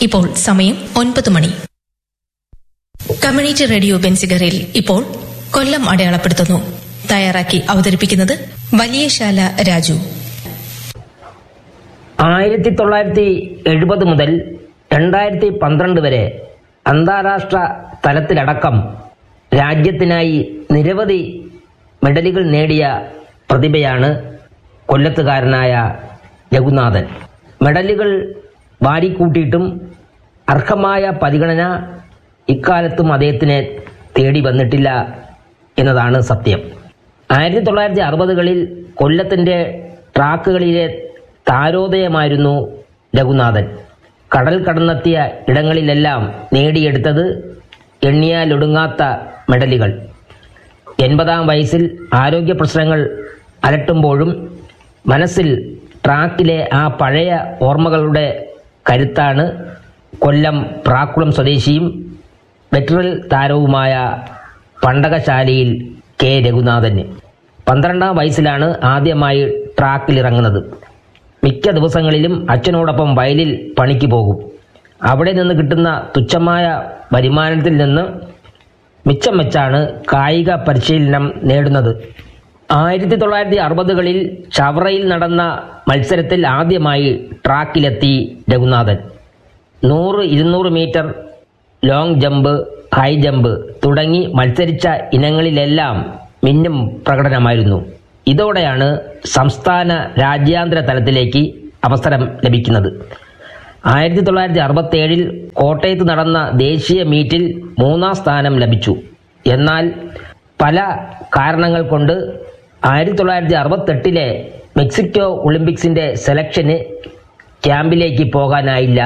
ഇപ്പോൾ സമയം ഒൻപത് മണി കമ്മ്യൂണിറ്റി റേഡിയോ ബെൻസിഗറിൽ ഇപ്പോൾ കൊല്ലം അടയാളപ്പെടുത്തുന്നു തയ്യാറാക്കി അവതരിപ്പിക്കുന്നത് വലിയശാല രാജു ആയിരത്തി തൊള്ളായിരത്തി എഴുപത് മുതൽ രണ്ടായിരത്തി പന്ത്രണ്ട് വരെ അന്താരാഷ്ട്ര തലത്തിലടക്കം രാജ്യത്തിനായി നിരവധി മെഡലുകൾ നേടിയ പ്രതിഭയാണ് കൊല്ലത്തുകാരനായ രഘുനാഥൻ മെഡലുകൾ വാരിക്കൂട്ടിയിട്ടും അർഹമായ പരിഗണന ഇക്കാലത്തും അദ്ദേഹത്തിന് തേടി വന്നിട്ടില്ല എന്നതാണ് സത്യം ആയിരത്തി തൊള്ളായിരത്തി അറുപതുകളിൽ കൊല്ലത്തിന്റെ ട്രാക്കുകളിലെ താരോദയമായിരുന്നു രഘുനാഥൻ കടൽ കടന്നെത്തിയ ഇടങ്ങളിലെല്ലാം നേടിയെടുത്തത് എണ്ണിയാലൊടുങ്ങാത്ത മെഡലുകൾ എൺപതാം വയസ്സിൽ ആരോഗ്യ പ്രശ്നങ്ങൾ അലട്ടുമ്പോഴും മനസ്സിൽ ട്രാക്കിലെ ആ പഴയ ഓർമ്മകളുടെ കരുത്താണ് കൊല്ലം പ്രാക്കുളം സ്വദേശിയും വെറ്ററൽ താരവുമായ പണ്ടകശാലയിൽ കെ രഘുനാഥന് പന്ത്രണ്ടാം വയസ്സിലാണ് ആദ്യമായി ട്രാക്കിലിറങ്ങുന്നത് മിക്ക ദിവസങ്ങളിലും അച്ഛനോടൊപ്പം വയലിൽ പണിക്ക് പോകും അവിടെ നിന്ന് കിട്ടുന്ന തുച്ഛമായ വരുമാനത്തിൽ നിന്ന് മിച്ചം വെച്ചാണ് കായിക പരിശീലനം നേടുന്നത് ആയിരത്തി തൊള്ളായിരത്തി അറുപതുകളിൽ ചവറയിൽ നടന്ന മത്സരത്തിൽ ആദ്യമായി ട്രാക്കിലെത്തി രഘുനാഥൻ നൂറ് ഇരുന്നൂറ് metre long jump high jump തുടങ്ങി മത്സരിച്ച ഇനങ്ങളിലെല്ലാം മിന്നും പ്രകടനമായിരുന്നു ഇതോടെയാണ് സംസ്ഥാന രാജ്യാന്തര തലത്തിലേക്ക് അവസരം ലഭിക്കുന്നത് ആയിരത്തി തൊള്ളായിരത്തി അറുപത്തി ഏഴിൽ കോട്ടയത്ത് നടന്ന ദേശീയ മീറ്റിൽ മൂന്നാം സ്ഥാനം ലഭിച്ചു എന്നാൽ പല കാരണങ്ങൾ കൊണ്ട് ആയിരത്തി തൊള്ളായിരത്തി അറുപത്തെട്ടിലെ മെക്സിക്കോ ഒളിമ്പിക്സിന്റെ സെലക്ഷന് ക്യാമ്പിലേക്ക് പോകാനായില്ല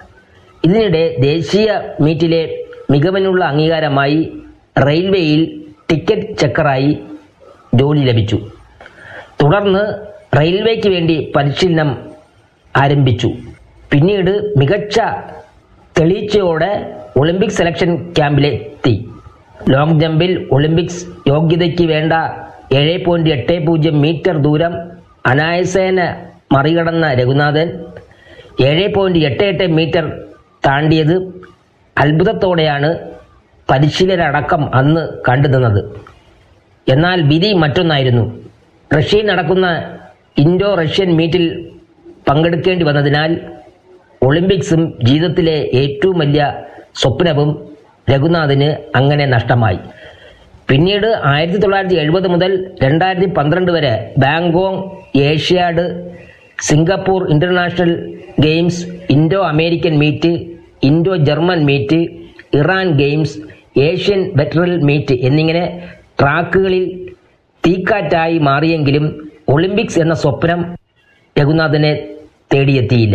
ഇതിനിടെ ദേശീയ മീറ്റിലെ മികവിനുള്ള അംഗീകാരമായി റെയിൽവേയിൽ ടിക്കറ്റ് ചെക്കറായി ജോലി ലഭിച്ചു തുടർന്ന് റെയിൽവേക്ക് വേണ്ടി പരിശീലനം ആരംഭിച്ചു പിന്നീട് മികച്ച തെളീച്ചയോടെ ഒളിമ്പിക് സെലക്ഷൻ ക്യാമ്പിലെത്തി ലോങ് ജമ്പിൽ ഒളിമ്പിക്സ് യോഗ്യതയ്ക്ക് വേണ്ട ഏഴ് പോയിന്റ് എട്ട് പൂജ്യം മീറ്റർ ദൂരം അനായസേന മറികടന്ന രഘുനാഥൻ ഏഴ് പോയിന്റ് എട്ട് എട്ട് മീറ്റർ താണ്ടിയത് അത്ഭുതത്തോടെയാണ് പരിശീലനടക്കം അന്ന് കണ്ടുനിന്നത് എന്നാൽ വിധി മറ്റൊന്നായിരുന്നു റഷ്യയിൽ നടക്കുന്ന ഇൻഡോ റഷ്യൻ മീറ്റിൽ പങ്കെടുക്കേണ്ടി വന്നതിനാൽ ഒളിമ്പിക്സും ജീവിതത്തിലെ ഏറ്റവും വലിയ സ്വപ്നവും രഘുനാഥിന് അങ്ങനെ നഷ്ടമായി പിന്നീട് ആയിരത്തി തൊള്ളായിരത്തി എഴുപത് മുതൽ രണ്ടായിരത്തി പന്ത്രണ്ട് വരെ Bangkok Asiad Singapore international games Indo American meet Indo German meet Iran games Asian veteran meet എന്നിങ്ങനെ ട്രാക്കുകളിൽ തീക്കാറ്റായി മാറിയെങ്കിലും ഒളിമ്പിക്സ് എന്ന സ്വപ്നം രഘുനാഥനെ തേടിയെത്തിയില്ല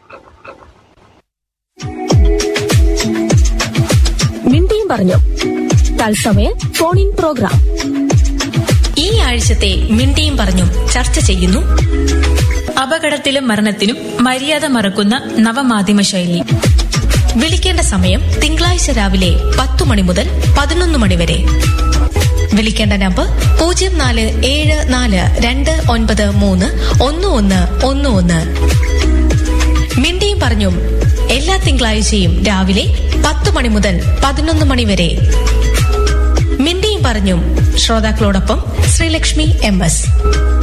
മിണ്ടിയും പറഞ്ഞു തത്സമയ ഫോൺ ഇൻ പ്രോഗ്രാം ഈ ആഴ്ചത്തെ മിണ്ടിയും പറഞ്ഞും ചർച്ച ചെയ്യുന്നു അപകടത്തിലും മരണത്തിനും മര്യാദ മറക്കുന്ന നവമാധ്യമ ശൈലി വിളിക്കേണ്ട സമയം തിങ്കളാഴ്ച രാവിലെ പത്തു മണി മുതൽ പതിനൊന്ന് മണി വരെ വിളിക്കേണ്ട നമ്പർ പൂജ്യം നാല് ഏഴ് നാല് രണ്ട് ഒൻപത് മൂന്ന് ഒന്ന് ഒന്ന് ഒന്ന് ഒന്ന് മിണ്ടിയും പറഞ്ഞും എല്ലാ തിങ്കളാഴ്ചയും രാവിലെ പത്ത് മണി മുതൽ പതിനൊന്ന് മണി വരെ മിണ്ടിയും പറഞ്ഞും ശ്രോതാക്കളോടൊപ്പം ശ്രീലക്ഷ്മി എം എസ്